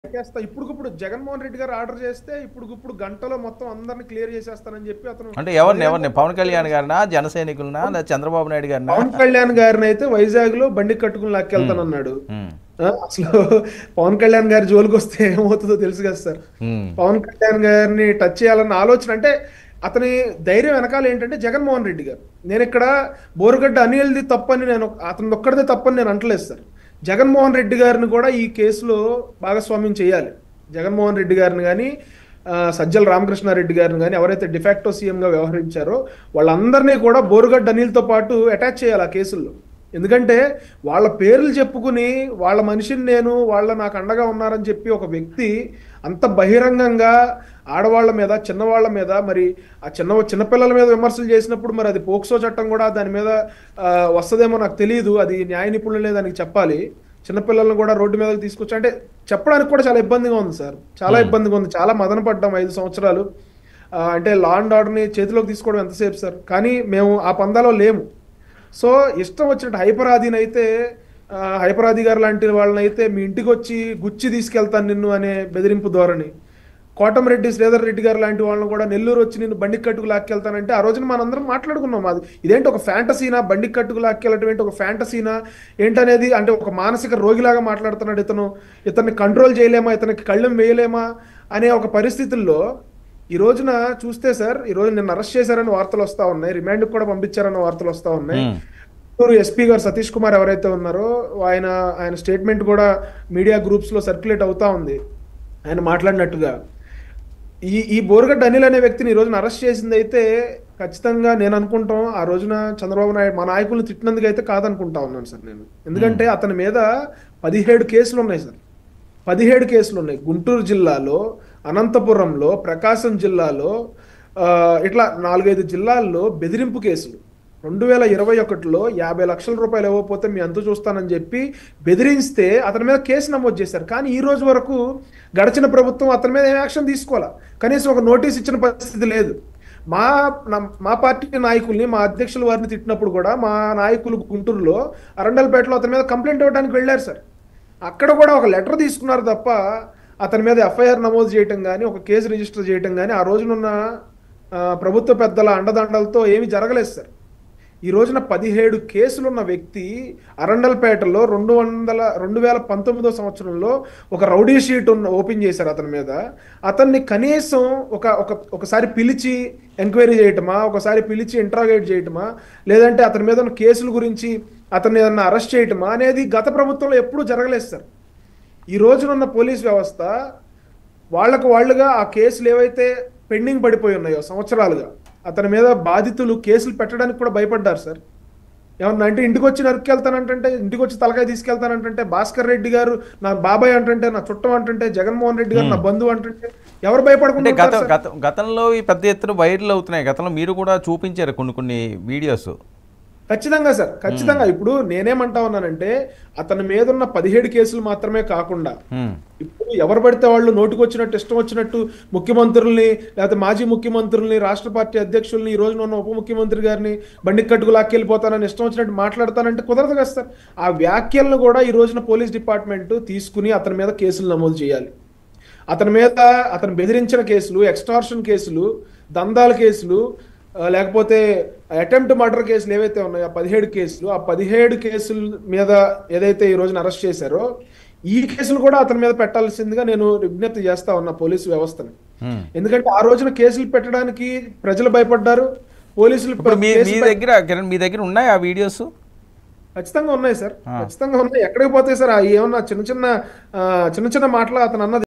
చేస్తా ఇప్పుడు జగన్మోహన్ రెడ్డి గారు ఆర్డర్ చేస్తే ఇప్పుడు ఇప్పుడు గంటలో మొత్తం అందరిని క్లియర్ చేసేస్తానని చెప్పి అతను అంటే ఎవరిని ఎవరిని పవన్ కళ్యాణ్ గారినా జన సైనికులనా లేదా చంద్రబాబు నాయుడు గారినా పవన్ కళ్యాణ్ గారిని అయితే వైజాగ్ లో బండి కట్టుకుని లాక్కెళ్తానన్నాడు ఉమ్, ఆ, అసలు పవన్ కళ్యాణ్ గారి జోలికి వస్తే ఏమవుతుందో తెలుసు కదా సార్ ఉమ్, పవన్ కళ్యాణ్ గారిని టచ్ చేయాలన్న ఆలోచన అంటే అతని ధైర్యం వెనకాల ఏంటంటే జగన్మోహన్ రెడ్డి గారు నేను ఇక్కడ బోరుగడ్డ అనిల్ది తప్పని నేను అతని ఒక్కడిదే తప్పని నేను అంటలేదు సార్ జగన్మోహన్ రెడ్డి గారిని కూడా ఈ కేసులో భాగస్వామ్యం చేయాలి జగన్మోహన్ రెడ్డి గారిని కానీ సజ్జల రామకృష్ణారెడ్డి గారిని కానీ ఎవరైతే డిఫాక్టో సీఎంగా వ్యవహరించారో వాళ్ళందరినీ కూడా బోరుగడ్డ అనిల్తో పాటు అటాచ్ చేయాలి ఆ కేసుల్లో ఎందుకంటే వాళ్ళ పేర్లు చెప్పుకుని వాళ్ళ మనిషిని నేను వాళ్ళ నాకు అండగా ఉన్నారని చెప్పి ఒక వ్యక్తి అంత బహిరంగంగా ఆడవాళ్ళ మీద చిన్నవాళ్ళ మీద మరి ఆ చిన్న చిన్నపిల్లల మీద విమర్శలు చేసినప్పుడు మరి అది పోక్సో చట్టం కూడా దాని మీద ఆ, వస్తదేమో నాకు తెలియదు అది న్యాయ నిపుణులే దానికి చెప్పాలి చిన్నపిల్లలను కూడా రోడ్డు మీదకి తీసుకొచ్చి అంటే చెప్పడానికి కూడా చాలా ఇబ్బందిగా ఉంది సార్ చాలా ఇబ్బందిగా ఉంది చాలా మదన పడ్డాం ఐదు సంవత్సరాలు ఆ, అంటే లా అండ్ ఆర్డర్ని చేతిలోకి తీసుకోవడం ఎంతసేపు సార్ కానీ మేము ఆ పందాలో లేము సో ఇష్టం వచ్చినట్టు హైపరాదిని అయితే ఆ, హైపరాది గారు లాంటి వాళ్ళని అయితే మీ ఇంటికి వచ్చి గుచ్చి తీసుకెళ్తాను నిన్ను అనే బెదిరింపు ధోరణి కోటమిరెడ్డి శ్రీధర్ రెడ్డి గారు లాంటి వాళ్ళని కూడా నెల్లూరు వచ్చి నిన్ను బండి కట్టుకు లాక్కెళ్తానంటే ఆ రోజున మనందరం మాట్లాడుకున్నాం అది ఇదేంటి ఒక ఫ్యాంటసీనా బండి కట్టుకు లాక్కెళ్ళటం ఏంటి ఒక ఫ్యాంటసీనా ఏంటనేది అంటే ఒక మానసిక రోగిలాగా మాట్లాడుతున్నాడు ఇతను ఇతన్ని కంట్రోల్ చేయలేమా ఇతనికి కళ్ళెం వేయలేమా అనే ఒక పరిస్థితుల్లో ఈ రోజున చూస్తే సార్ ఈ రోజు నిన్న అరెస్ట్ చేశారని వార్తలు వస్తా ఉన్నాయి రిమాండ్ కూడా పంపించారన్న వార్తలు వస్తా ఉన్నాయి ఉమ్, చిత్తూరు ఎస్పీ గారు సతీష్ కుమార్ ఎవరైతే ఉన్నారో ఆయన ఆయన స్టేట్మెంట్ కూడా మీడియా గ్రూప్స్ లో సర్క్యులేట్ అవుతా ఉంది ఆయన మాట్లాడినట్టుగా ఈ ఈ బోరగడ్డ అనిల్ అనే వ్యక్తిని ఈ రోజున అరెస్ట్ చేసింది అయితే ఖచ్చితంగా నేను అనుకుంటాం ఆ రోజున చంద్రబాబు నాయుడు మా నాయకుల్ని తిట్టినందుకు అయితే కాదనుకుంటా ఉన్నాను సార్ నేను ఎందుకంటే అతని మీద పదిహేడు కేసులు ఉన్నాయి సార్ పదిహేడు కేసులు ఉన్నాయి గుంటూరు జిల్లాలో అనంతపురంలో ప్రకాశం జిల్లాలో ఆ, ఇట్లా నాలుగైదు జిల్లాల్లో బెదిరింపు కేసులు రెండు వేల ఇరవై ఒకటిలో యాభై లక్షల రూపాయలు ఇవ్వకపోతే మీ అంతు చూస్తానని చెప్పి బెదిరిస్తే అతని మీద కేసు నమోదు చేశారు కానీ ఈ రోజు వరకు గడిచిన ప్రభుత్వం అతని మీద ఏం యాక్షన్ తీసుకోవాలా కనీసం ఒక నోటీస్ ఇచ్చిన పరిస్థితి లేదు మా నా- మా పార్టీ నాయకుల్ని మా అధ్యక్షుల వారిని తిట్టినప్పుడు కూడా మా నాయకులు గుంటూరులో అరండల్పేటలో అతని మీద కంప్లైంట్ ఇవ్వడానికి వెళ్ళారు సార్ అక్కడ కూడా ఒక లెటర్ తీసుకున్నారు తప్ప అతని మీద ఎఫ్ఐఆర్ నమోదు చేయటం కానీ ఒక కేసు రిజిస్టర్ చేయటం కానీ ఆ రోజునున్న ఆ, ప్రభుత్వ పెద్దల అండదండలతో ఏమీ జరగలేదు సార్ ఈ రోజున పదిహేడు కేసులున్న వ్యక్తి అరండల్పేటలో రెండు వందల రెండు వేల పంతొమ్మిదో సంవత్సరంలో ఒక రౌడీ షీట్ ఉన్న ఓపెన్ చేశారు అతని మీద అతన్ని కనీసం ఒక ఒక ఒకసారి పిలిచి ఎంక్వైరీ చేయటమా ఒకసారి పిలిచి ఇంట్రాగేట్ చేయటమా లేదంటే అతని మీద ఉన్న కేసుల గురించి అతన్ని ఏదన్నా అరెస్ట్ చేయటమా అనేది గత ప్రభుత్వంలో ఎప్పుడూ జరగలేదు సార్ ఈ రోజునున్న పోలీస్ వ్యవస్థ వాళ్ళకు వాళ్ళుగా ఆ కేసులు ఏవైతే పెండింగ్ పడిపోయి ఉన్నాయో సంవత్సరాలుగా అతని మీద బాధితులు కేసులు పెట్టడానికి కూడా భయపడ్డారు సార్ ఏమన్నా అంటే ఇంటికి వచ్చి నరుకెళ్తానంటే ఇంటికి వచ్చి తలకాయ తీసుకెళ్తానంటే భాస్కర్ రెడ్డి గారు నా బాబాయ్ అంటుంటే నా చుట్టం అంటుంటే జగన్మోహన్ రెడ్డి గారు నా బంధువు అంటుంటే ఎవరు అంటే భయపడకుండా గత ఉంటారు సార్? గత గతంలో ఈ పెద్ద ఎత్తున వైరల్ అవుతున్నాయి గతంలో మీరు కూడా చూపించారు కొన్ని కొన్ని వీడియోస్ ఖచ్చితంగా సార్ ఖచ్చితంగా ఇప్పుడు నేనేమంటా ఉన్నానంటే అతని మీద ఉన్న పదిహేడు కేసులు మాత్రమే కాకుండా ఉమ్, ఇప్పుడు ఎవరు పడితే వాళ్ళు నోటికి వచ్చినట్టు ఇష్టం వచ్చినట్టు ముఖ్యమంత్రుల్ని లేకపోతే మాజీ ముఖ్యమంత్రుల్ని రాష్ట్ర పార్టీ అధ్యక్షుల్ని ఈ రోజున ఉన్న ఉప ముఖ్యమంత్రి గారిని బండి కట్టుకు లాక్కెళ్ళిపోతానని ఇష్టం వచ్చినట్టు మాట్లాడతానంటే కుదరదు కదా సార్ ఆ వ్యాఖ్యలను కూడా ఈ రోజున పోలీస్ డిపార్ట్మెంట్ తీసుకుని అతని మీద కేసులు నమోదు చేయాలి అతని మీద అతను బెదిరించిన కేసులు ఎక్స్టార్షన్ కేసులు దందాల కేసులు ఆ, లేకపోతే అటెంప్ట్ మర్డర్ కేసులు ఏవైతే ఉన్నాయో ఆ పదిహేడు కేసులు ఆ పదిహేడు కేసుల మీద ఏదైతే ఈ రోజున అరెస్ట్ చేశారో ఈ కేసులు కూడా అతని మీద పెట్టాల్సిందిగా నేను విజ్ఞప్తి చేస్తా ఉన్నా పోలీసు వ్యవస్థని ఉమ్. ఎందుకంటే ఆ రోజున కేసులు పెట్టడానికి ప్రజలు భయపడ్డారు పోలీసులు ఇప్పుడు మీ కేసులు మీ పెట్- దగ్గర కిరణ్ మీ దగ్గర ఉన్నాయి ఆ వీడియోస్ ఖచ్చితంగా ఉన్నాయి సార్ ఖచ్చితంగా ఉన్నాయి ఎక్కడికి పోతాయి సార్ ఆ ఏమన్నా చిన్న చిన్న ఆ, చిన్న చిన్న మాటలు అతను అన్నది